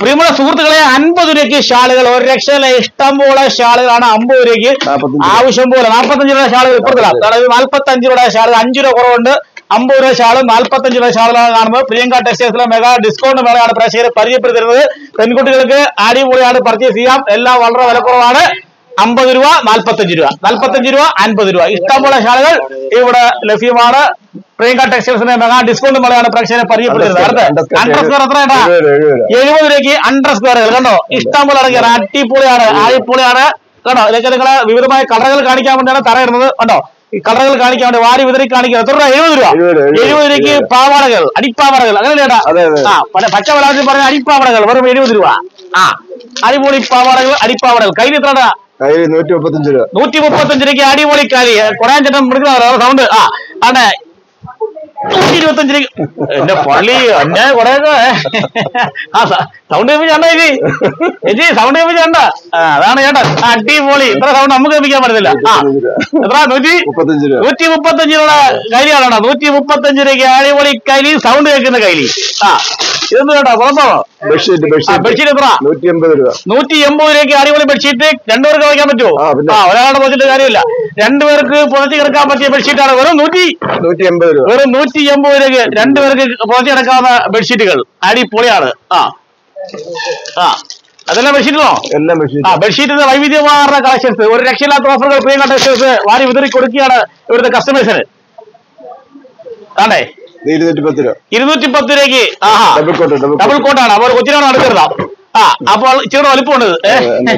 പ്രിയമുള്ള സുഹൃത്തുക്കളെ അൻപത് രൂപയ്ക്ക് ഷാളുകൾ ഒരു രക്ഷയിലെ ഇഷ്ടം പോലെ ഷാളുകളാണ് അമ്പത് രൂപയ്ക്ക് നാപ്പത്തഞ്ച്. ആവശ്യം പോലെ നാൽപ്പത്തഞ്ച് രൂപ ഷാളുകൾ ഇപ്പുറത്തില്ല അതായത് നാൽപ്പത്തഞ്ച് രൂപ ഷാളുകൾ അഞ്ച് രൂപ കുറവുണ്ട് അമ്പത് രൂപ ഷാള് നാൽപ്പത്തഞ്ച് രൂപ ഷാളുകളാണ് കാണുന്നത് പ്രിയങ്ക ടെക്സ്റ്റൈൽസിലെ മെഗാ ഡിസ്കൗണ്ട് മേളയാണ് പ്രേക്ഷകരെ പരിചയപ്പെടുത്തുന്നത് പെൺകുട്ടികൾക്ക് അടിപൊളിയാണ് പർച്ചേസ് ചെയ്യാം എല്ലാം വളരെ വിലക്കുറവാണ് അമ്പത് രൂപ നാൽപ്പത്തഞ്ച് രൂപ നാൽപ്പത്തഞ്ച് രൂപ അൻപത് രൂപ ഇഷ്ടംപോലെ ഷാളുകൾ ഇവിടെ ലഭ്യമാണ് പ്രിയങ്ക ടെക്സ്റ്റൈൽസിന്റെ മെഗാ ഡിസ്കൗണ്ട് മേളയാണ് പ്രേക്ഷകരെ പരിചയപ്പെടുത്തുന്നത് അടുത്ത അണ്ടർ സ്ക്വയർ എത്ര ഏട്ടാ എഴുപത് രൂപ, എഴുപത് രൂപ. എഴുപത് രൂപയ്ക്ക് അണ്ടർ സ്ക്വയറുകൾ കണ്ടോ ഇഷ്ടം പോലെ ഇറങ്ങിയാണ് അടിപൊളിയാണ് അടിപൊളിയാണ് കണ്ടോ ഇതൊക്കെ നിങ്ങളെ വിവിധമായ കളറുകൾ കാണിക്കാൻ വേണ്ടിയാണ് തറയിടുന്നത് കണ്ടോ ഈ കളറുകൾ കാണിക്കാൻ വേണ്ടി വാരി വിതറി കാണിക്കുന്നത് എത്ര രൂപ എഴുപത് രൂപ എഴുപത്, എഴുപത്. എഴുപത് രൂപയ്ക്ക് പാവാടകൾ അടിപ്പാവാടകൾ അങ്ങനെ ചേട്ടാ അതെ, അതെ. ആ പല പച്ച വലാത്തിൽ പറഞ്ഞ അടിപ്പാവാടകൾ വെറും എഴുപത് രൂപ ആ അടിപൊളി പാവാടകൾ അടിപ്പാവാടകൾ കയ്യിൽ എത്ര കയ്യിൽ നൂറ്റി മുപ്പത്തഞ്ച് രൂപ നൂറ്റി മുപ്പത്തഞ്ച് രൂപയ്ക്ക് അടിപൊളി കാലി കൊടയാൻ ചേട്ടൻ മുടിക്കുന്ന സൗണ്ട് ആ ആണ് നൂറ്റി ഇരുപത്തഞ്ച് രൂപ എന്റെ പള്ളി എന്നെ കൊടയൊക്കെ ആ സൗണ്ട് കേൾപ്പിച്ചണ്ട ചേച്ചി ചേച്ചി സൗണ്ട് കേൾപ്പിച്ചണ്ട ആ അതാണ് ചേട്ടൻ ആ, അടിപൊളി ഇത്ര സൗണ്ട് നമുക്ക് കേൾപ്പിക്കാൻ പറ്റത്തില്ല ആ എത്ര നൂറ്റി മുപ്പത്തഞ്ച് രൂപ നൂറ്റി മുപ്പത്തഞ്ച് രൂപ കൈലിയാണോ നൂറ്റി മുപ്പത്തഞ്ച് രൂപയ്ക്ക് അടിപൊളി കൈലി സൗണ്ട് കേൾക്കുന്ന കൈലി ആ ഇതെന്ത് കേട്ടോ പുറത്താണോ ബെഡ്ഷീറ്റ് ആ ബെഡ്ഷീറ്റ് ബെഡ്ഷീറ്റ് എത്ര നൂറ്റി എൺപത് രൂപ നൂറ്റി എൺപത് രൂപയ്ക്ക് അടിപൊളി ബെഡ്ഷീറ്റ് രണ്ടുപേർക്ക് വയ്ക്കാൻ പറ്റുമോ ആ, പിന്നെ. ആ ഒരാളുടെ പുറത്തിട്ട് കാര്യമില്ല രണ്ടുപേർക്ക് പുറത്ത് കിടക്കാൻ പറ്റിയ ബെഡ്ഷീറ്റാണ് വെറും നൂറ്റി നൂറ്റി എൺപത് രൂപ വെറും നൂറ്റി എൺപത് രൂപയ്ക്ക് രണ്ടുപേർക്ക് പുറത്ത് കിടക്കാവുന്ന ബെഡ്ഷീറ്റുകൾ അടിപൊളിയാണ് ആ ആ അതെല്ലാം ബെഡ്ഷീറ്റിനോ എല്ലാം ആ ബെഡ്ഷീറ്റ് ബെഡ്ഷീറ്റിന്റെ വൈവിധ്യമാർന്ന കളക്ഷൻസ് ഒരു രക്ഷയില്ലാത്ത ഓഫറുകൾ പ്രിയങ്ക ടെക്സ്റ്റൈൽസ് വാരി വിതറി കൊടുക്കുകയാണ് ഇവിടുത്തെ കസ്റ്റമേഴ്സിന് ആണേ ഇരുന്നൂറ്റി പത്ത് രൂപ ഇരുന്നൂറ്റി പത്ത് രൂപയ്ക്ക് ആഹാ ഡബിൾ കോട്ട് ഡബിൾ ഡബിൾ കോട്ടാണ് അപ്പോൾ കൊച്ചിനാണ് അടുത്തിരുന്ന ആ അപ്പോൾ ഇച്ചിരി വലിപ്പമുണ്ട് ഏ?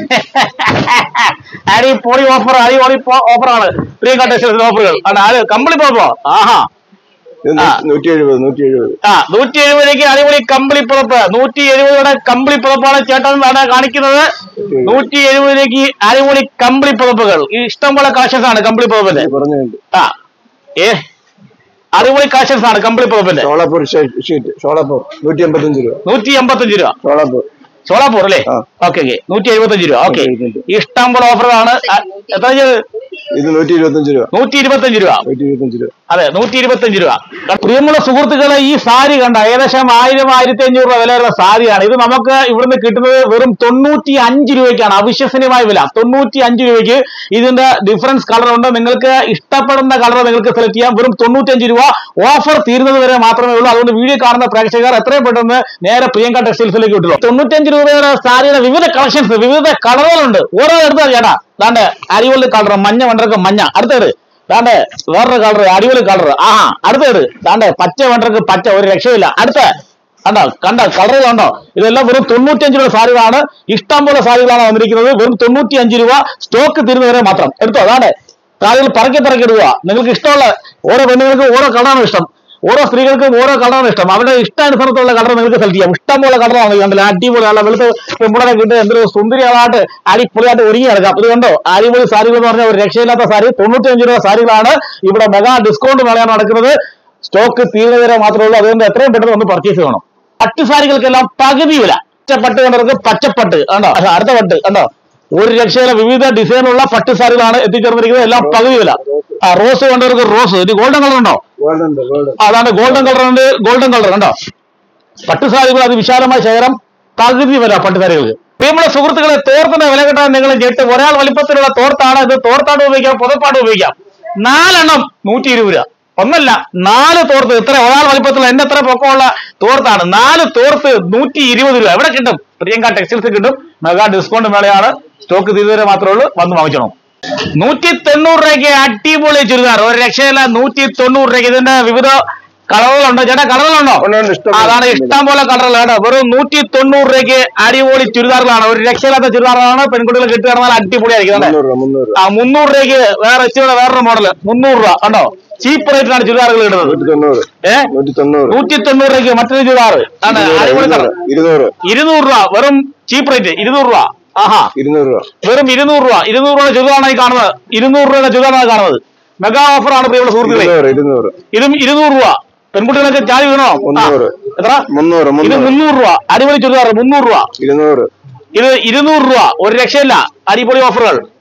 അടിപൊളി ഓഫർ അടിപൊളി ഓഫറാണ് പ്രിയങ്ക ടെക്സ്റ്റൈൽസിന്റെ ഓഫറുകൾ ആണ് അത് കമ്പിളി പോപ്പോ ആഹാ ആ. നൂറ്റി എഴുപത് നൂറ്റി എഴുപത് ആ നൂറ്റി എഴുപതിലേക്ക് അടിപൊളി കമ്പിളി പുറപ്പ് നൂറ്റി എഴുപതുടെ കമ്പിളി പുറപ്പാണ് ചേട്ടൻ ആണ് കാണിക്കുന്നത് നൂറ്റി എഴുപതിലേക്ക് അടിപൊളി കമ്പിളി പുറപ്പുകൾ ഈ ഇഷ്ടം പോലെ കളക്ഷൻസ് ആണ് കമ്പിളി പുറപ്പിന്റെ കുറഞ്ഞുണ്ട് ആ ഏ അടിപൊളി കളക്ഷൻസ് ആണ് കമ്പിളി പുറപ്പിന്റെ ഷോളാപ്പൂർ ഷീറ്റ് ഷോളാപ്പൂർ നൂറ്റി എൺപത്തഞ്ച് രൂപ നൂറ്റി എൺപത്തഞ്ച് രൂപ ഷോളാപ്പൂർ സോളാപൂർ അല്ലേ ആ. ഓക്കെ ഓക്കെ നൂറ്റി എഴുപത്തഞ്ച് രൂപ ഓക്കെ നൂറ്റി എഴുപത്തഞ്ച്. ഇഷ്ടം പോലെ ഓഫറാണ് എത്ര ചെയ്ത് ഇത് നൂറ്റി ഇരുപത്തഞ്ച് രൂപ നൂറ്റി ഇരുപത്തഞ്ച് രൂപ നൂറ്റി ഇരുപത്തഞ്ച് രൂപ അതെ നൂറ്റി ഇരുപത്തഞ്ച് രൂപ പ്രിയമുള്ള സുഹൃത്തുക്കളെ ഈ സാരി കണ്ട ഏകദേശം ആയിരം ആയിരത്തി അഞ്ഞൂറ് രൂപ വിലയുള്ള സാരിയാണ് ഇത് നമുക്ക് ഇവിടുന്ന് കിട്ടുന്നത് വെറും തൊണ്ണൂറ്റി അഞ്ച് രൂപയ്ക്കാണ് അവിശ്വസനീയമായ വില തൊണ്ണൂറ്റി അഞ്ച് രൂപയ്ക്ക് ഇതിന്റെ ഡിഫറൻസ് കളർ ഉണ്ട് നിങ്ങൾക്ക് ഇഷ്ടപ്പെടുന്ന കളർ നിങ്ങൾക്ക് സെലക്ട് ചെയ്യാം വെറും തൊണ്ണൂറ്റി അഞ്ച് രൂപ ഓഫർ തീരുന്നത് വരെ മാത്രമേ ഉള്ളൂ അതുകൊണ്ട് വീഡിയോ കാണുന്ന പ്രേക്ഷകർ എത്രയും പെട്ടെന്ന് നേരെ പ്രിയങ്ക ടെക്സ്റ്റൈൽസിലേക്ക് വിട്ടുള്ളൂ തൊണ്ണൂറ്റഞ്ച് രൂപയുടെ സാരിയുടെ വിവിധ കളക്ഷൻസ് വിവിധ കളറുകളുണ്ട് ഓരോ എടുത്താൽ ചേട്ടാ ദാണ്ട് അടിപൊളി കളർ മഞ്ഞ വണ്ടർക്ക് മഞ്ഞ അടുത്തത് ദാണ്ട് വേറൊരു കളർ അടിപൊളി കളർ ആഹാ അടുത്തത് ദാണ്ട് പച്ച വണ്ടർക്ക് പച്ച ഒരു രക്ഷയില്ല അടുത്ത കണ്ടോ കണ്ട കളർ കണ്ടോ ഇതെല്ലാം വെറും തൊണ്ണൂറ്റിയഞ്ച് രൂപ സാരികളാണ് ഇഷ്ടം പോലെ സാരികളാണ് വന്നിരിക്കുന്നത് വെറും തൊണ്ണൂറ്റി അഞ്ച് രൂപ സ്റ്റോക്ക് തീരുന്നവരെ മാത്രം എടുത്തോ അതാണ് സാരികൾ പറക്കി പറക്കി ഇടുക നിങ്ങൾക്ക് ഇഷ്ടമുള്ള ഓരോ പെണ്ണുങ്ങൾക്ക് ഓരോ കളറാണ് ഇഷ്ടം ഓരോ സ്ത്രീകൾക്കും ഓരോ കളറാണ് ഇഷ്ടം അവരുടെ ഇഷ്ടാനുസരണത്തിലുള്ള കളർ നിങ്ങൾക്ക് സെലക്ട് ചെയ്യാം ഇഷ്ടം പോലെ കളറാണ് കണ്ടില്ല അടിപൊളി നല്ല വെളുത്ത് പെമ്പുടനെ കിട്ടുക എന്തൊരു സുന്ദരികളായിട്ട് അടിപൊളിയായിട്ട് ഒരുങ്ങി നടക്കാം ഇത് കണ്ടോ അടിപൊളി സാരികൾ എന്ന് പറഞ്ഞാൽ ഒരു രക്ഷയില്ലാത്ത സാരി തൊണ്ണൂറ്റിയഞ്ച് രൂപ സാരികളാണ് ഇവിടെ മെഗാ ഡിസ്കൗണ്ട് മേളയാണ് നടക്കുന്നത് സ്റ്റോക്ക് തീരുന്നവരെ മാത്രമേ ഉള്ളൂ അതുകൊണ്ട് എത്രയും പെട്ടെന്ന് ഒന്ന് പർച്ചേസ് ചെയ്യണം പട്ട് സാരികൾക്കെല്ലാം പകുതി വില പച്ചപ്പട്ട് കണ്ടവർക്ക് പച്ചപ്പട്ട് കണ്ടോ അല്ല, അടുത്ത പട്ട് കണ്ടോ ഒരു രക്ഷയില വിവിധ ഡിസൈനുള്ള പട്ട് സാരികളാണ് എത്തിച്ചേർന്നിരിക്കുന്നത് എല്ലാം പകുതി വില ആ റോസ് കണ്ടവർക്ക് റോസ് ഇത് ഗോൾഡൻ കളർ ഉണ്ടോ ഗോൾഡൻ ഉണ്ട് ഗോൾഡൻ അതാണ് ഗോൾഡൻ കളർ ഉണ്ട് ഗോൾഡൻ കളർ കണ്ടോ പട്ടുസാരികൾ അത് വിശാലമായ ശേഖരം പകുതി വില പട്ടുസാരികൾക്ക് പ്രിയമുള്ള സുഹൃത്തുക്കളെ തോർത്തിന്റെ വില കിട്ടാൻ നിങ്ങൾ ഞെട്ട് ഒരാൾ വലിപ്പത്തിലുള്ള തോർത്താണ് ഇത് തോർത്താട് ഉപയോഗിക്കാം പുതപ്പാട് ഉപയോഗിക്കാം നാലെണ്ണം നൂറ്റി ഇരുപത് രൂപ ഒന്നല്ല നാല് തോർത്ത് ഇത്ര ഒരാൾ വലിപ്പത്തിലുള്ള എന്റെ എത്ര പൊക്കമുള്ള തോർത്താണ് നാല് തോർത്ത് നൂറ്റി ഇരുപത് രൂപ എവിടെ കിട്ടും പ്രിയങ്ക ടെക്സ്റ്റൈൽസ് കിട്ടും മെഗാ ഡിസ്കൗണ്ട് മേളയാണ് സ്റ്റോക്ക് തീരുവരെ മാത്രമേ ഉള്ളൂ വന്ന് വാങ്ങിച്ചണം നൂറ്റി തൊണ്ണൂറ് രൂപയ്ക്ക് അടിപൊളി ചുരിദാർ ഒരു രക്ഷയില്ല നൂറ്റി തൊണ്ണൂറ് രൂപയ്ക്ക് ഇതിന്റെ വിവിധ കളറുകളുണ്ടോ ചേട്ടാ കളറുകളുണ്ടോ ഉണ്ട്, ഉണ്ട്, ഇഷ്ടം പോലെ. അതാണ് ഇഷ്ടം പോലെ കളറുകളാണ് വെറും നൂറ്റി തൊണ്ണൂറ് രൂപയ്ക്ക് അടിപൊളി ചുരിദാറുകളാണ് ഒരു രക്ഷയില്ലാത്ത ചുരിദാറാണ് പെൺകുട്ടികൾ കിട്ടുകയാണെങ്കിൽ അടിപൊളിയായിരിക്കും അല്ലേ? മുന്നൂറ് രൂപ മുന്നൂറ് രൂപ ആ മുന്നൂറ് രൂപയ്ക്ക് വേറെ ഇച്ചിരി വേറൊരു മോഡൽ മുന്നൂറ് രൂപ കണ്ടോ ചീപ്പ് റേറ്റിലാണ് ചുരിദാറുകൾ ഇടുന്നത് നൂറ്റി തൊണ്ണൂറ് ഏ നൂറ്റി തൊണ്ണൂറ് നൂറ്റി തൊണ്ണൂറ് രൂപയ്ക്ക് മറ്റൊരു ചുരിദാർ ആണ് അടിപൊളി കളർ ഇരുന്നൂറ് ഇരുന്നൂറ് രൂപ വെറും ചീപ്പ് റേറ്റ് ഇരുന്നൂറ് രൂപ ആഹാ ഇരുന്നൂറ് രൂപ വെറും ഇരുന്നൂറ് രൂപ ഇരുന്നൂറ് രൂപ ചുരിദാറാണ് ഈ കാണുന്നത് ഇരുന്നൂറ് രൂപയുടെ ചുരിദാറാണ് കാണുന്നത് മെഗാ ഓഫറാണ് പ്രിയമുള്ള സുഹൃത്തുക്കളെ ഇരുന്നൂറ് ഇരുന്നൂറ് ഇതും ഇരുന്നൂറ് രൂപ പെൺകുട്ടികളൊക്കെ ചാടി വീണോ ആ, മുന്നൂറ്. എത്ര മുന്നൂറ് ഇത് മുന്നൂറ് മുന്നൂറ് രൂപ അടിപൊളി ചുരിദാർ മുന്നൂറ് രൂപ ഇരുന്നൂറ് ഇത് ഇരുന്നൂറ് രൂപ ഒരു രക്ഷയില്ല അടിപൊളി ഓഫറുകൾ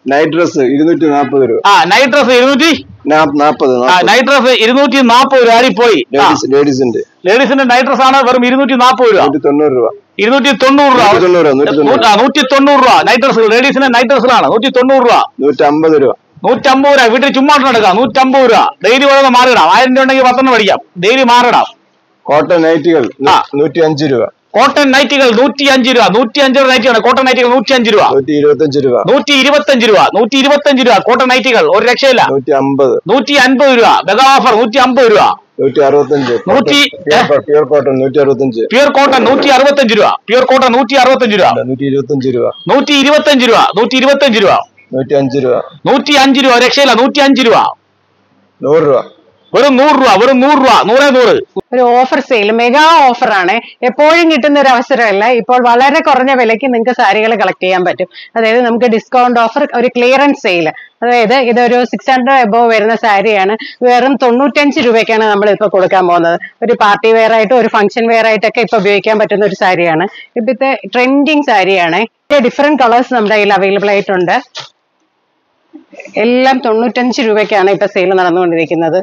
നൈറ്റ് ഡ്രസ് ഇരുന്നൂറ്റി നാൽപ്പത് രൂപ ആ നൈറ്റ് ഡ്രസ് ഇരുന്നൂറ്റി നാ- നാൽപ്പത് ആ നൈറ്റ് ഡ്രസ് ഇരുന്നൂറ്റി നാൽപ്പത് രൂപ അടിപ്പോയി ലേഡീസ് ലേഡീസിന്റെ ലേഡീസിന്റെ നൈറ്റ് ഡ്രസ് ആണ് വെറും ഇരുന്നൂറ്റി നാൽപ്പത് രൂപ നൂറ്റി തൊണ്ണൂറ് രൂപ ഇരുന്നൂറ്റി തൊണ്ണൂറ് രൂപ നൂറ്റി തൊണ്ണൂറ് നൂറ്റി തൊണ്ണൂറ് ആ, നൂറ്റി തൊണ്ണൂറ് രൂപ നൈറ്റ് ഡ്രസ് ലേഡീസിന്റെ നൈറ്റ് ഡ്രസ്സിലാണ് നൂറ്റി തൊണ്ണൂറ് രൂപ നൂറ്റി അമ്പത് രൂപ നൂറ്റമ്പത് രൂപ വീട്ടിൽ ചുമ്മാ എടുക്കാം നൂറ്റമ്പത് രൂപ ഡെയിലി ഓരോന്ന് മാറിയിടാം ആയിരം രൂപ ഉണ്ടെങ്കിൽ പത്തെണ്ണം മേടിക്കാം ഡെയിലി മാറിടാം കോട്ടൺ നൈറ്റുകൾ ആ. നൂറ്റി അഞ്ച് രൂപ കോട്ടൺ നൈറ്റുകൾ നൂറ്റി അഞ്ച് രൂപ നൂറ്റി അഞ്ച് രൂപ നൈറ്റിയാണ് കോട്ടൺ നൈറ്റുകൾ നൂറ്റി അഞ്ച് രൂപ നൂറ്റി ഇരുപത്തഞ്ച് രൂപ നൂറ്റി ഇരുപത്തഞ്ച് രൂപ നൂറ്റി ഇരുപത്തഞ്ച് രൂപ കോട്ടൺ നൈറ്റുകൾ ഒരു രക്ഷയില്ല നൂറ്റി അമ്പത് നൂറ്റി അൻപത് രൂപ മെഗാ ഓഫർ നൂറ്റി അമ്പത് രൂപ നൂറ്റി അറുപത്തഞ്ച് നൂറ്റി- പ്യൂർ കോട്ടൺ നൂറ്റി അറുപത്തഞ്ച് പ്യൂർ കോട്ടൺ നൂറ്റി അറുപത്തഞ്ച് രൂപ പ്യൂർ കോട്ടൺ നൂറ്റി അറുപത്തഞ്ച് രൂപ നൂറ്റി ഇരുപത്തഞ്ച് രൂപ നൂറ്റി ഇരുപത്തഞ്ച് രൂപ നൂറ്റി ഇരുപത്തഞ്ച് രൂപ നൂറ്റി അഞ്ച് രൂപ നൂറ്റി അഞ്ച് രൂപ ഒരു രക്ഷയില്ല നൂറ്റി അഞ്ച് രൂപ നൂറ് രൂപ വെറും നൂറ് രൂപ വെറും നൂറ് രൂപ നൂറേ നൂറ് ഒരു ഓഫർ സെയിൽ മെഗാ ഓഫറാണ് എപ്പോഴും കിട്ടുന്ന ഒരു അവസരമല്ല ഇപ്പോൾ വളരെ കുറഞ്ഞ വിലയ്ക്ക് നിങ്ങൾക്ക് സാരികൾ കളക്ട് ചെയ്യാൻ പറ്റും അതായത് നമുക്ക് ഡിസ്കൗണ്ട് ഓഫർ ഒരു ക്ലിയറൻസ് സെയിൽ അതായത് ഇതൊരു സിക്സ് ഹൺഡ്രഡ് എബോവ് വരുന്ന സാരിയാണ് വെറും തൊണ്ണൂറ്റഞ്ച് രൂപയ്ക്കാണ് നമ്മൾ ഇപ്പൊ കൊടുക്കാൻ പോകുന്നത് ഒരു പാർട്ടി വെയർ ആയിട്ട് ഒരു ഫംഗ്ഷൻ വെയർ ആയിട്ടൊക്കെ ഇപ്പൊ ഉപയോഗിക്കാൻ പറ്റുന്ന ഒരു സാരിയാണ് ഇപ്പോഴത്തെ ട്രെൻഡിങ് സാരിയാണ് ഡിഫറെന്റ് കളേഴ്സ് നമ്മുടെ കയ്യിൽ അവൈലബിൾ ആയിട്ടുണ്ട് എല്ലാം തൊണ്ണൂറ്റഞ്ച് രൂപയ്ക്കാണ് ഇപ്പൊ സെയിൽ നടന്നുകൊണ്ടിരിക്കുന്നത്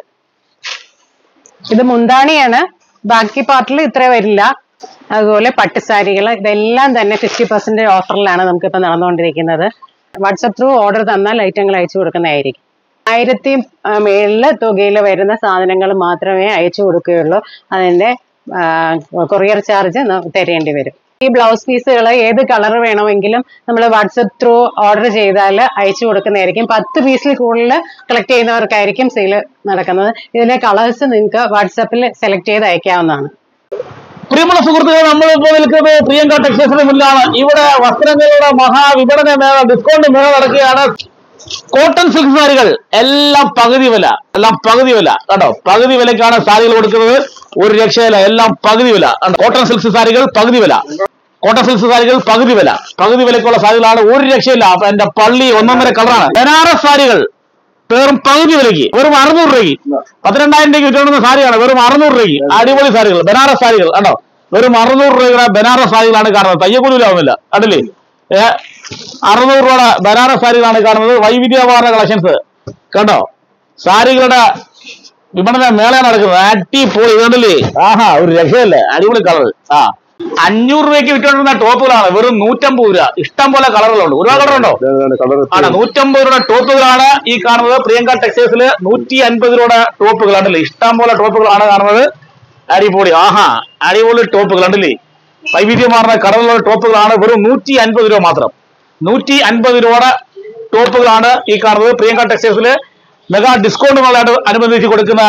ഇത് മുന്താണിയാണ് ബാക്കി പാർട്ടിൽ ഇത്ര വരില്ല അതുപോലെ പട്ടുസാരികൾ ഇതെല്ലാം തന്നെ ഫിഫ്റ്റി പെർസെന്റ് ഓഫറിലാണ് നമുക്കിപ്പോൾ നടന്നുകൊണ്ടിരിക്കുന്നത് വാട്സപ്പ് ത്രൂ ഓർഡർ തന്നാൽ ഐറ്റങ്ങൾ അയച്ചു കൊടുക്കുന്നതായിരിക്കും ആയിരത്തി ആ, മേളില് തുകയിൽ വരുന്ന സാധനങ്ങൾ മാത്രമേ അയച്ചു കൊടുക്കുകയുള്ളൂ അതിന്റെ കൊറിയർ ചാർജ് തരേണ്ടി വരും ഈ ബ്ലൗസ് പീസുകൾ ഏത് കളർ വേണമെങ്കിലും നമ്മൾ വാട്സപ്പ് ത്രൂ ഓർഡർ ചെയ്താൽ അയച്ചു കൊടുക്കുന്നതായിരിക്കും പത്ത് പീസിൽ കൂടുതൽ കളക്ട് ചെയ്യുന്നവർക്കായിരിക്കും സെയിൽ നടക്കുന്നത് ഇതിലെ കളേഴ്സ് നിങ്ങൾക്ക് വാട്സപ്പിൽ സെലക്ട് ചെയ്ത് അയക്കാവുന്നതാണ് പ്രിയമുള്ള സുഹൃത്തുക്കൾ നമ്മൾ ഇപ്പോൾ നിൽക്കുന്നത് പ്രിയങ്ക ടെക്സ്റ്റൈൽസിന് മുന്നിലാണ് ഇവിടെ വസ്ത്രങ്ങളുടെ മഹാവിപണന മേള ഡിസ്കൗണ്ട് മേള നടക്കുകയാണ് കോട്ടൺ സിൽക്ക് സാരികൾ എല്ലാം പകുതി വില എല്ലാം പകുതി വില കേട്ടോ പകുതി വിലക്കാണ് സാരികൾ കൊടുക്കുന്നത് ഒരു രക്ഷയില്ല എല്ലാം പകുതി വില കണ്ടോ? കോട്ടൺ സിൽക്ക് സാരികൾ പകുതി വില കോട്ടൺ സിൽക്ക് സാരികൾ പകുതി വില പകുതി വിലക്കുള്ള സാരികളാണ് ഒരു രക്ഷയില്ല അപ്പൊ എന്റെ പള്ളി ഒന്നൊന്നര കളറാണ് ബനാറസ് സാരികൾ വെറും പകുതി വിലയ്ക്ക് വെറും അറുന്നൂറ് രൂപയ്ക്ക് പന്ത്രണ്ടായിരം രൂപയ്ക്ക് വിറ്റുകൊടുക്കുന്ന സാരിയാണ് വെറും അറുന്നൂറ് രൂപയ്ക്ക് അടിപൊളി സാരികൾ ബനാറസ് സാരികൾ കണ്ടോ വെറും അറുന്നൂറ് രൂപയുടെ ബനാറസ് സാരികളാണ് കാണുന്നത് തയ്യക്കൂലിയിലാവുന്നില്ല കണ്ടില്ലേ ഏ അറുന്നൂറ് രൂപയുടെ ബനാറസ് സാരികളാണ് കാണുന്നത് വൈവിധ്യമാർന്ന കളക്ഷൻസ് കണ്ടോ സാരികളുടെ വിപണന മേള നടക്കുന്നത് അടിപൊളി കണ്ടില്ലേ ആഹാ ഒരു രക്ഷയല്ലേ അടിപൊളി കളർ ആ അഞ്ഞൂറ് രൂപയ്ക്ക് വിറ്റുകൊണ്ടിരുന്ന ടോപ്പുകളാണ് വെറും നൂറ്റമ്പത് രൂപ ഇഷ്ടം പോലെ കളറുകളുണ്ട് ഒരുപാട് കളറുണ്ടോ കളർ ആണ് നൂറ്റമ്പത് രൂപയുടെ ടോപ്പുകളാണ് ഈ കാണുന്നത് പ്രിയങ്ക ടെക്സ്റ്റൈൽസിൽ നൂറ്റി അൻപത് രൂപയുടെ ടോപ്പുകൾ ഉണ്ടല്ലേ ഇഷ്ടം പോലെ ടോപ്പുകളാണ് കാണുന്നത് അടിപൊളി ആഹാ അടിപൊളി ടോപ്പുകൾ ഉണ്ടല്ലേ വൈവിധ്യമാർന്ന കളറുള്ള ടോപ്പുകളാണ് വെറും നൂറ്റി അൻപത് രൂപ മാത്രം നൂറ്റി അൻപത് രൂപയുടെ ടോപ്പുകളാണ് ഈ കാണുന്നത് പ്രിയങ്ക ടെക്സ്റ്റൈൽസിൽ മെഗാ ഡിസ്കൗണ്ടുകളായിട്ട് അനുബന്ധിച്ച് കൊടുക്കുന്ന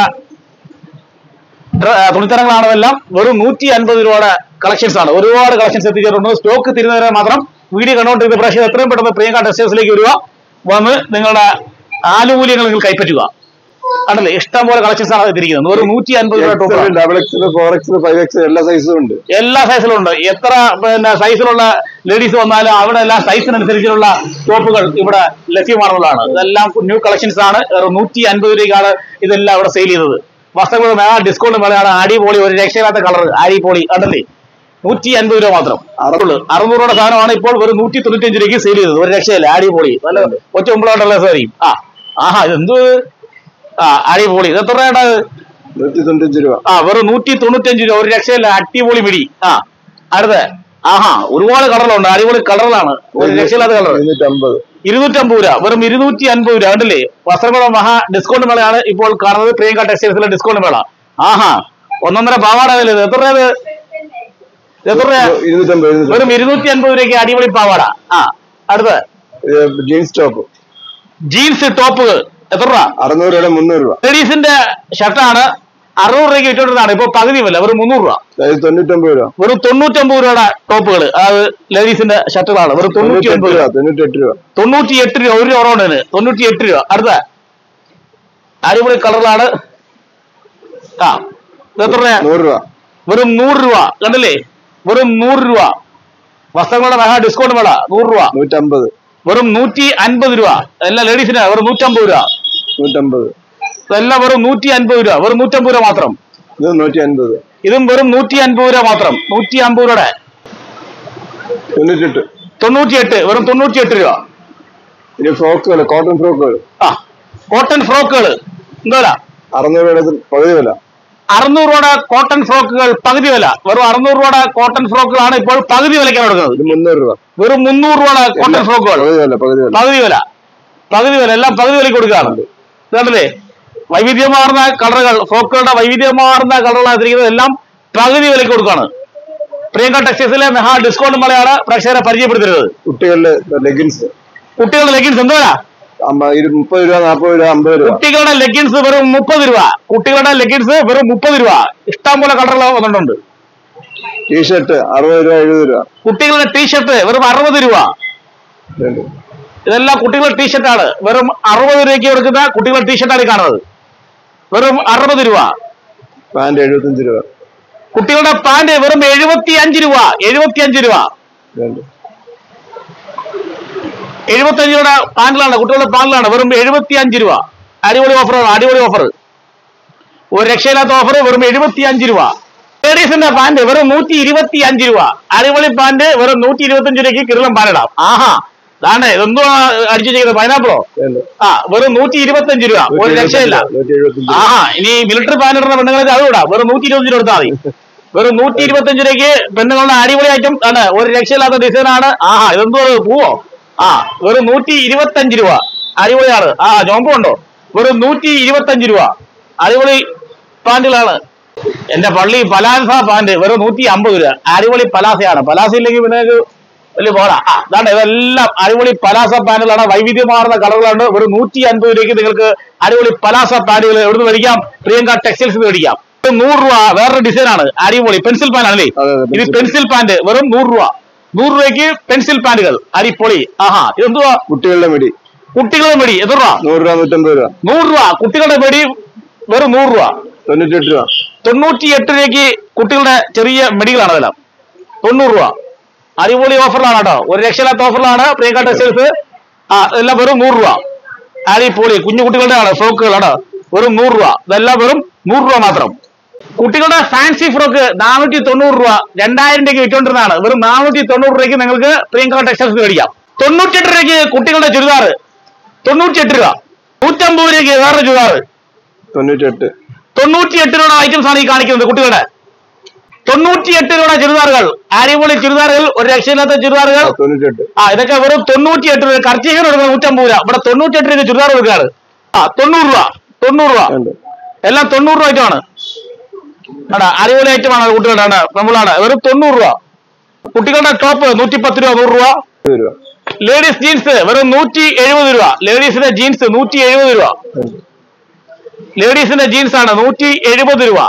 ഡ്ര- ആ, തുണിത്തരങ്ങളാണ് എല്ലാം വെറും നൂറ്റി അൻപത് രൂപയുടെ കളക്ഷൻസ് ആണ് ഒരുപാട് കളക്ഷൻസ് എത്തിച്ചിട്ടുണ്ട് സ്റ്റോക്ക് തിരുന്നവരെ മാത്രം വീഡിയോ കണ്ടുകൊണ്ടിരുന്ന പ്രേക്ഷകർ എത്രയും പെട്ടെന്ന് പ്രിയങ്ക ടെക്സ്റ്റൈൽസിലേക്ക് വരിക വന്ന് നിങ്ങളുടെ ആനുകൂല്യങ്ങൾ നിങ്ങൾ കൈപ്പറ്റുക ആണല്ലേ ഇഷ്ടം പോലെ കളക്ഷൻസ് ആണ് എത്തിയിരിക്കുന്നത് വെറും നൂറ്റി അൻപത് രൂപ top double X four X five X എല്ലാ സൈസും ഉണ്ട് എല്ലാ സൈസിലും ഉണ്ട് എത്ര പിന്നെ സൈസിലുള്ള ലേഡീസ് വന്നാലും അവിടെ എല്ലാം സൈസിനനുസരിച്ചുള്ള ടോപ്പുകൾ ഇവിടെ ലഭ്യമാണെന്നുള്ളതാണ് ഇതെല്ലാം ന്യൂ കളക്ഷൻസ് ആണ് വെറും നൂറ്റി അൻപത് രൂപയ്ക്കാണ് ഇതെല്ലാം ഇവിടെ സെയിൽ ചെയ്തത് വസ്ത്രങ്ങൾ മേള ഡിസ്കൗണ്ട് മേളയാണ് അടിപൊളി ഒരു രക്ഷയില്ലാത്ത കളർ അടിപൊളി കണ്ടല്ലേ നൂറ്റി അൻപത് രൂപ മാത്രം അറുപത് അറുന്നൂറ് രൂപയുടെ സാധനമാണ് ഇപ്പോൾ ഒരു നൂറ്റി തൊണ്ണൂറ്റഞ്ച് രൂപയ്ക്ക് സെയിൽ ചെയ്തത് ഒരു രക്ഷയില്ല അടിപൊളി നല്ല ഒറ്റ മുമ്പിലോട്ടുള്ള സാരിയും ആ ആഹാ ഇതെന്ത് ആ അടിപൊളി ഇത് എത്ര രൂപയുടെ നൂറ്റി തൊണ്ണൂറ്റഞ്ച് രൂപ ആ വെറും നൂറ്റി തൊണ്ണൂറ്റഞ്ച് രൂപ ഒരു രക്ഷയില്ല അടിപൊളി മിടി ആ അടുത്ത ആഹാ ഒരുപാട് കളറുകളുണ്ട് അടിപൊളി കളറുകളാണ് ഒരു രക്ഷയില്ലാത്ത കളർ ഇരുന്നൂറ്റി അമ്പത് ഇരുന്നൂറ്റമ്പത് രൂപ വെറും ഇരുന്നൂറ്റി അൻപത് രൂപ കണ്ടില്ലേ വസ്ത്രങ്ങളുടെ മഹാ ഡിസ്കൗണ്ട് മേളയാണ് ഇപ്പോൾ കാണുന്നത് പ്രിയങ്ക ടെക്സ്റ്റൈൽസിലെ ഡിസ്കൗണ്ട് മേള ആഹാ ഒന്നൊന്നര പാവാട വില ഇത് എത്ര രൂപ ഇത്? ഇത് എത്ര രൂപ ഇരുന്നൂറ്റമ്പത് ഇരുന്നൂറ്റി വെറും ഇരുന്നൂറ്റി അൻപത് രൂപയ്ക്ക് അടിപൊളി പാവാട ആ അടുത്ത ജീൻസ് ടോപ്പ് ജീൻസ് ടോപ്പുകൾ എത്ര രൂപ അറുന്നൂറ് രൂപയുടെ മുന്നൂറ് രൂപ ലേഡീസിന്റെ ഷർട്ടാണ് അറുന്നൂറ് രൂപയ്ക്ക് വിറ്റോണ്ടിരുന്നതാണ് ഇപ്പൊ പകുതി വില വെറും മുന്നൂറ് രൂപ അതായത് തൊണ്ണൂറ്റൊമ്പത് രൂപ വെറും തൊണ്ണൂറ്റൊമ്പത് രൂപയുടെ ടോപ്പുകൾ അതായത് ലേഡീസിന്റെ ഷർട്ടുകളാണ് വെറും തൊണ്ണൂറ്റി തൊണ്ണൂറ്റെട്ട് ഒൻപത് രൂപ രൂപ തൊണ്ണൂറ്റെട്ട് രൂപ തൊണ്ണൂറ്റി എട്ട് രൂപ ഒരു ഓറോണ്ടിന് തൊണ്ണൂറ്റി എട്ട് രൂപ അടുത്ത അടിപൊളി കളറിലാണ് ആ ഇത് എത്ര രൂപ നൂറ് രൂപ വെറും നൂറ് രൂപ കണ്ടില്ലേ വെറും നൂറ് രൂപ വസ്ത്രങ്ങളുടെ മെഗാ ഡിസ്കൗണ്ട് വേള നൂറ് രൂപ നൂറ്റമ്പത് വെറും നൂറ്റി അൻപത് രൂപ എല്ലാ ലേഡീസിന് വെറും നൂറ്റമ്പത് രൂപ നൂറ്റമ്പത് ഇതെല്ലാം വെറും നൂറ്റി അൻപത് രൂപ വെറും നൂറ്റമ്പത് രൂപ മാത്രം ഇത് നൂറ്റി അൻപത് ഇതും വെറും നൂറ്റി അൻപത് രൂപ മാത്രം നൂറ്റി അമ്പത് രൂപയുടെ തൊണ്ണൂറ്റെട്ട് തൊണ്ണൂറ്റിയെട്ട് വെറും തൊണ്ണൂറ്റിയെട്ട് രൂപ ഇനി ഫ്രോക്കുകൾ കോട്ടൺ ഫ്രോക്കുകൾ ആ കോട്ടൺ ഫ്രോക്കുകൾ എന്തോല അറുന്നൂറ് രൂപയുടെ പകുതി വില അറുന്നൂറ് രൂപയുടെ കോട്ടൺ ഫ്രോക്കുകൾ പകുതി വില വെറും അറുന്നൂറ് രൂപയുടെ കോട്ടൺ ഫ്രോക്കുകളാണ് ഇപ്പോൾ പകുതി വിലയ്ക്കാണ് കൊടുക്കുന്നത് ഇത് മുന്നൂറ് രൂപ വെറും മുന്നൂറ് രൂപയുടെ കോട്ടൺ ഫ്രോക്കുകൾ പകുതി വില പകുതി വില പകുതി വില പകുതി വില എല്ലാം പകുതി വിലയ്ക്ക് കൊടുക്കുകയാണ് ഇതാണ്ടല്ലേ വൈവിധ്യമാർന്ന കളറുകൾ ഫ്രോക്കുകളുടെ വൈവിധ്യമാർന്ന കളറുകളാണ് എത്തിയിരിക്കുന്നത് എല്ലാം പകുതി വിലയ്ക്ക് കൊടുക്കുകയാണ് പ്രിയങ്ക ടെക്സ്റ്റൈൽസിലെ മെഹാ ഡിസ്കൗണ്ട് മലയാണ് പ്രേക്ഷകരെ പരിചയപ്പെടുത്തരുത് കുട്ടികളുടെ ലെഗിൻസ് കുട്ടികളുടെ ലെഗിൻസ് എന്താ മുപ്പത് രൂപ നാൽപ്പത് രൂപ അമ്പത് രൂപ കുട്ടികളുടെ ലെഗിൻസ് വെറും മുപ്പത് രൂപ കുട്ടികളുടെ ലെഗിൻസ് വെറും മുപ്പത് രൂപ ഇഷ്ടം പോലെ കളറുകൾ വന്നിട്ടുണ്ട് ടീഷർട്ട് അറുപത് രൂപ എഴുപത് രൂപ കുട്ടികളുടെ ടീഷർട്ട് വെറും അറുപത് രൂപ രണ്ട്. ഇതെല്ലാം കുട്ടികളുടെ ടീഷർട്ടാണ് വെറും അറുപത് രൂപയ്ക്ക് കൊടുക്കുന്ന കുട്ടികളുടെ ടീഷർട്ടാണ് ഈ കാണുന്നത് വെറും അറുപത് രൂപ പാന്റ് എഴുപത്തഞ്ച് രൂപ കുട്ടികളുടെ പാന്റ് വെറും എഴുപത്തി അഞ്ച് രൂപ എഴുപത്തി അഞ്ച് രൂപ രണ്ട്. എഴുപത്തി അഞ്ച് രൂപയുടെ പാന്റിലാണ് കുട്ടികളുടെ പാന്റിലാണ് വെറും എഴുപത്തി അഞ്ച് രൂപ അടിപൊളി ഓഫറാണ് അടിപൊളി ഓഫർ ഒരു രക്ഷയില്ലാത്ത ഓഫർ വെറും എഴുപത്തി അഞ്ച് രൂപ ലേഡീസിന്റെ പാന്റ് വെറും നൂറ്റി ഇരുപത്തി അഞ്ച് രൂപ അടിപൊളി പാന്റ് വെറും നൂറ്റി ഇരുപത്തി അഞ്ച് രൂപയ്ക്ക് കിരളം പാനിടാം ആഹാ ദാണ്ടേ ഇതെന്തോ അടിച്ചു ചെയ്യുന്നത് പൈനാപ്പിളോ രണ്ട്. ആ വെറും നൂറ്റി ഇരുപത്തി അഞ്ച് രൂപ ഒരു രക്ഷയില്ല നൂറ്റി എഴുപത്തഞ്ച് ആഹാ ഇനി മിലിറ്ററി പാൻ ഇടുന്ന പെണ്ണുങ്ങൾക്ക് അത് വിടാം വെറും നൂറ്റി ഇരുപത്തി രൂപ എടുത്താൽ മതി വെറും നൂറ്റി ഇരുപത്തി അഞ്ച് രൂപയ്ക്ക് പെണ്ണുങ്ങളുടെ അടിപൊളി ഐറ്റം ആണ് ഒരു രക്ഷയില്ലാത്ത ഡിസൈൻ ആണ് ആഹാ ഇതെന്തോ ഇത് പൂവോ ആ വെറും നൂറ്റി ഇരുപത്തി അഞ്ച് രൂപ അടിപൊളിയാണ് ആ ജോമ്പുണ്ടോ വെറും നൂറ്റി ഇരുപത്തി അഞ്ച് രൂപ അടിപൊളി പാന്റുകളാണ് എന്റെ പള്ളി പലാസ പാന്റ് വെറും നൂറ്റി അമ്പത് രൂപ അടിപൊളി പലാസയാണ് പലാസ ഇല്ലെങ്കിൽ പിന്നെ നിങ്ങൾക്ക് വലിയ പോരാ ആ അതാണ് ഇതെല്ലാം അടിപൊളി പലാസ പാനുകളാണ് വൈവിധ്യമാർന്ന കളറുകളാണ് വെറും നൂറ്റി അൻപത് രൂപയ്ക്ക് നിങ്ങൾക്ക് അടിപൊളി പലാസ പാനുകൾ എവിടുന്ന് മേടിക്കാം പ്രിയങ്ക ടെക്സ്റ്റൈൽസ് മേടിക്കാം ഇത് നൂറ് രൂപ വേറൊരു ഡിസൈൻ ആണ് അടിപൊളി പെൻസിൽ പാൻ ആണല്ലേ അതെ, അതെ, ഇത് pencil. പെൻസിൽ പാന്റ് വെറും നൂറ് രൂപ നൂറ് രൂപയ്ക്ക് പെൻസിൽ പാന്റുകൾ അരിപ്പൊളി ആഹാ ഇതെന്തുവാ കുട്ടികളുടെ മിടി കുട്ടികളുടെ മെടി എത്ര രൂപ നൂറ് രൂപ നൂറ്റമ്പത് രൂപ നൂറ് രൂപ കുട്ടികളുടെ മെടി വെറും നൂറ് രൂപ തൊണ്ണൂറ്റെട്ട് രൂപ തൊണ്ണൂറ്റി എട്ട് രൂപയ്ക്ക് കുട്ടികളുടെ ചെറിയ മെഡികളാണ് അതെല്ലാം തൊണ്ണൂറ് രൂപ അടിപൊളി ഓഫറിലാണ് കേട്ടോ ഒരു രക്ഷയില്ലാത്ത ഓഫറിലാണ് പ്രിയങ്ക ടെക്സ്റ്റൈൽസ് ആ എല്ലാം വെറും നൂറ് രൂപ അടിപൊളി കുഞ്ഞു കുട്ടികളുടെ ആണ് ഫ്രോക്കുകളാണ് വെറും നൂറ് രൂപ ഇതെല്ലാം വെറും നൂറ് രൂപ മാത്രം കുട്ടികളുടെ ഫാൻസി ഫ്രോക്ക് നാനൂറ്റി തൊണ്ണൂറ് രൂപ രണ്ടായിരം രൂപയ്ക്ക് വിറ്റുകൊണ്ടിരുന്നതാണ് വെറും നാനൂറ്റി തൊണ്ണൂറ് രൂപയ്ക്ക് നിങ്ങൾക്ക് പ്രിയങ്ക ടെക്സ്റ്റൈൽസ് മേടിക്കാം തൊണ്ണൂറ്റെട്ട് രൂപയ്ക്ക് കുട്ടികളുടെ ചുരിദാർ തൊണ്ണൂറ്റിയെട്ട് രൂപ നൂറ്റമ്പത് രൂപയ്ക്ക് വേറെ ചുരിദാർ തൊണ്ണൂറ്റെട്ട് തൊണ്ണൂറ്റിയെട്ട് രൂപയുടെ ഐറ്റംസ് ആണ് ഈ കാണിക്കുന്നത് കുട്ടികളുടെ തൊണ്ണൂറ്റിയെട്ട് രൂപയുടെ ചുരിദാറുകൾ അടിപൊളി ചുരിദാറുകൾ ഒരു രക്ഷയില്ലാത്ത ചുരിദാറുകൾ തൊണ്ണൂറ്റെട്ട് ആ ഇതൊക്കെ വെറും തൊണ്ണൂറ്റിയെട്ട് രൂപ കർച്ചീകർ കൊടുക്കുന്നത് നൂറ്റമ്പത് രൂപ ഇവിടെ തൊണ്ണൂറ്റിയെട്ട് രൂപ ചുരിദാർ കൊടുക്കുകയാണ് ആ തൊണ്ണൂറ് രൂപ തൊണ്ണൂറ് രൂപ രണ്ട് എല്ലാം തൊണ്ണൂറ് രൂപ ഐറ്റമാണ് ആടാ അടിപൊളി ഐറ്റമാണ് കുട്ടികളുടെ ആണ് നമ്മളാണ് വെറും തൊണ്ണൂറ് രൂപ കുട്ടികളുടെ ടോപ്പ് നൂറ്റി പത്ത് രൂപ നൂറ് രൂപ ഇരുപത് രൂപ ലേഡീസ് ജീൻസ് വെറും നൂറ്റി എഴുപത് രൂപ ലേഡീസിന്റെ ജീൻസ് നൂറ്റി എഴുപത് രൂപ രണ്ട്. ലേഡീസിന്റെ ജീൻസ് ആണ് നൂറ്റി എഴുപത് രൂപ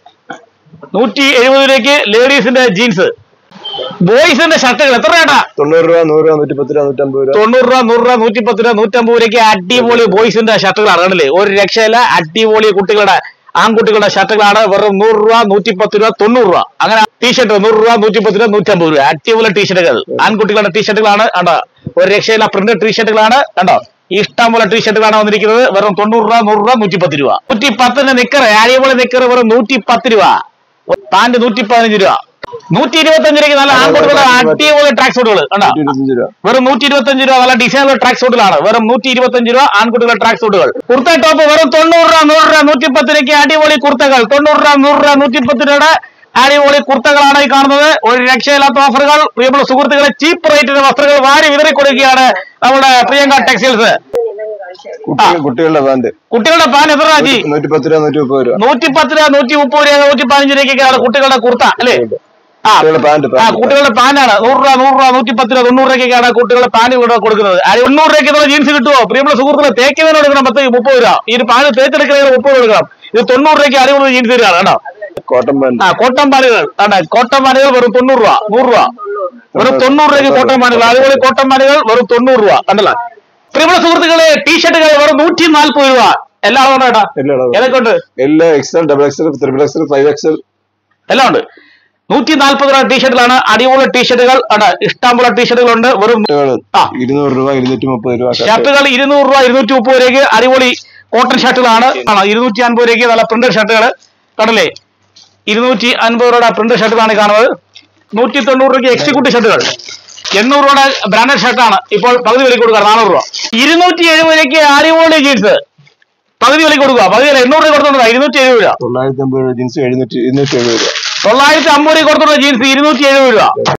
നൂറ്റി എഴുപത് രൂപയ്ക്ക് ലേഡീസിന്റെ ജീൻസ് ബോയ്സിന്റെ ഷർട്ടുകൾ എത്ര രൂപ തൊണ്ണൂറ് രൂപ നൂറ് രൂപ നൂറ്റി പത്ത് രൂപ നൂറ്റമ്പത് രൂപ തൊണ്ണൂറ് രൂപ നൂറ് രൂപ നൂറ്റി പത്ത് രൂപ നൂറ്റമ്പത് രൂപയ്ക്ക് അടിപൊളി ബോയ്സിന്റെ ഷർട്ടുകളാണ് കണ്ടില്ലേ ഒരു രക്ഷയില്ല അടിപൊളി കുട്ടികളുടെ ആൺകുട്ടികളുടെ ഷർട്ടുകളാണ് വെറും നൂറ് രൂപ നൂറ്റി പത്ത് രൂപ തൊണ്ണൂറ് രൂപ അങ്ങനെ ടീഷർട്ട് നൂറ് രൂപ നൂറ്റി പത്ത് രൂപ നൂറ്റമ്പത് രൂപ അടിപൊളി ടീഷർട്ടുകൾ ആൺകുട്ടികളുടെ ടീഷർട്ടുകളാണ് കണ്ടോ ഒരു രക്ഷയില്ല പ്രിന്റഡ് ടീഷർട്ടുകളാണ് കണ്ടോ ഇഷ്ടംപോലെ ടീഷർട്ടുകളാണ് വന്നിരിക്കുന്നത് വെറും തൊണ്ണൂറ് രൂപ നൂറ് രൂപ നൂറ്റി പത്ത് രൂപ നൂറ്റി പത്തിന്റെ നിക്കർ അടിപൊളി നിക്കർ വെറും നൂറ്റി പത്ത് രൂപ പാന്റ് നൂറ്റി പതിനഞ്ച് രൂപ നൂറ്റി ഇരുപത്തി അഞ്ച് രൂപയ്ക്ക് നല്ല ആൺകുട്ടികളുടെ അടിപൊളി ട്രാക്ക് സൂട്ടുകൾ കണ്ടോ നൂറ്റി ഇരുപത്തഞ്ച് രൂപ വെറും നൂറ്റി ഇരുപത്തി അഞ്ച് രൂപ നല്ല ഡിസൈനുള്ള ട്രാക്ക് സൂട്ടുകളാണ് വെറും നൂറ്റി ഇരുപത്തി അഞ്ച് രൂപ ആൺകുട്ടികളുടെ ട്രാക്ക് സൂട്ടുകൾ കുർത്ത ടോപ്പ് വെറും തൊണ്ണൂറ് രൂപ നൂറ് രൂപ നൂറ്റി പത്ത് രൂപയ്ക്ക് അടിപൊളി കുർത്തകൾ തൊണ്ണൂറ് രൂപ നൂറ് രൂപ നൂറ്റി പത്ത് രൂപയുടെ അടിപൊളി കുർത്തകളാണ് ഈ കാണുന്നത് ഒരു രക്ഷയില്ലാത്ത ഓഫറുകൾ പ്രിയമുള്ള സുഹൃത്തുക്കളെ ചീപ്പ് റേറ്റിന് വസ്ത്രങ്ങൾ വാരി വിതറി കൊടുക്കുകയാണ് നമ്മുടെ പ്രിയങ്ക ടെക്സ്റ്റൈൽസ് കുട്ടികൾ കുട്ടികളുടെ പാന്റ് കുട്ടികളുടെ പാൻ എത്ര രൂപ ജി നൂറ്റി പത്ത് രൂപ നൂറ്റി മുപ്പത് രൂപ നൂറ്റി പത്ത് രൂപ നൂറ്റി മുപ്പത് രൂപ നൂറ്റി പതിനഞ്ച് രൂപയ്ക്കൊക്കെയാണ് കുട്ടികളുടെ കുർത്ത അല്ലേ ആ കുട്ടികളുടെ പാന്റ് ആ കുട്ടികളുടെ പാനാണ് നൂറ് രൂപ നൂറ് രൂപ നൂറ്റി പത്ത് രൂപ തൊണ്ണൂറ് രൂപയ്ക്കാണ് കുട്ടികളുടെ പാന് ഇവിടെ കൊടുക്കുന്നത് ആ തൊണ്ണൂറ് രൂപയ്ക്ക് എന്നുള്ള ജീൻസ് കിട്ടുമോ പ്രിയമുള്ള സുഹൃത്തുക്കളെ തേക്കുന്നതിന് കൊടുക്കണം പത്ത് മുപ്പത് രൂപ ഈ ഒരു പാന് തേച്ചെടുക്കുന്നതിന് മുപ്പത് കൊടുക്കണം ഇത് തൊണ്ണൂറ് രൂപയ്ക്ക് അടിപൊളി ജീൻസ് തരികയാണ് കേട്ടോ കോട്ടൺ പാന്റ് ആ കോട്ടൺ പാനുകൾ ആണ് കോട്ടൺ പാനുകൾ വെറും തൊണ്ണൂറ് രൂപ നൂറ് രൂപ വെറും തൊണ്ണൂറ് രൂപയ്ക്ക് കോട്ടൺ പാനുകൾ അടിപൊളി കോട്ടൺ പാനുകൾ വെറും തൊണ്ണൂറ് രൂപ കണ്ടല്ലോ പ്രിയമുള്ള സുഹൃത്തുക്കളെ ടീഷർട്ടുകൾ വെറും നൂറ്റി നാൽപ്പത് രൂപ എല്ലാം ഉണ്ടോ ഏട്ടാ എല്ലാം ഉണ്ട്. ഏതൊക്കെ ഉണ്ട് എല്ലാം XL double XL triple XL five XL എല്ലാം ഉണ്ട് നൂറ്റി നാൽപ്പത് രൂപ ടീഷർട്ടിലാണ് അടിപൊളി ടീഷർട്ടുകൾ ആണ് ഇഷ്ടംപോലെ ടീഷർട്ടുകളുണ്ട് വെറും ആ. ഇരുന്നൂറ് രൂപ ഇരുന്നൂറ്റി മുപ്പത് രൂപ ഷർട്ട്. ഷർട്ടുകൾ ഇരുന്നൂറ് രൂപ ഇരുന്നൂറ്റി മുപ്പത് രൂപയ്ക്ക് അടിപൊളി കോട്ടൺ ഷർട്ടുകളാണ് ആണ് ഇരുന്നൂറ്റി അൻപത് രൂപയ്ക്ക് നല്ല പ്രിന്റഡ് ഷർട്ടുകൾ കണ്ടല്ലേ ഇരുന്നൂറ്റി അൻപത് രൂപയുടെ പ്രിന്റഡ് ഷർട്ടുകളാണ് ഈ കാണുന്നത് നൂറ്റി തൊണ്ണൂറ് രൂപയ്ക്ക് എക്സിക്യൂട്ടീവ് ഷർട്ടുകൾ എണ്ണൂറ് രൂപയുടെ ബ്രാൻഡഡ് ഷർട്ടാണ് ഇപ്പോൾ പകുതി വിലയ്ക്ക് കൊടുക്കുക നാനൂറ് രൂപ ഇരുന്നൂറ്റി എഴുപത് രൂപയ്ക്ക് അടിപൊളി ജീൻസ് പകുതി വിലയ്ക്ക് കൊടുക്കുക പകുതി വില എണ്ണൂറ് രൂപ കൊടുത്തോണ്ടാ ഇരുന്നൂറ്റി എഴുപത് രൂപ തൊള്ളായിരത്തി അമ്പത് രൂപ ജീൻസ് എഴുന്നൂറ്റി ഇരുന്നൂറ്റി എഴുപത് രൂപ തൊള്ളായിരത്തി അമ്പത് രൂപ കൊടുത്തുള്ള ജീൻസ് ഇരുന്നൂറ്റി എഴുപത് രൂപ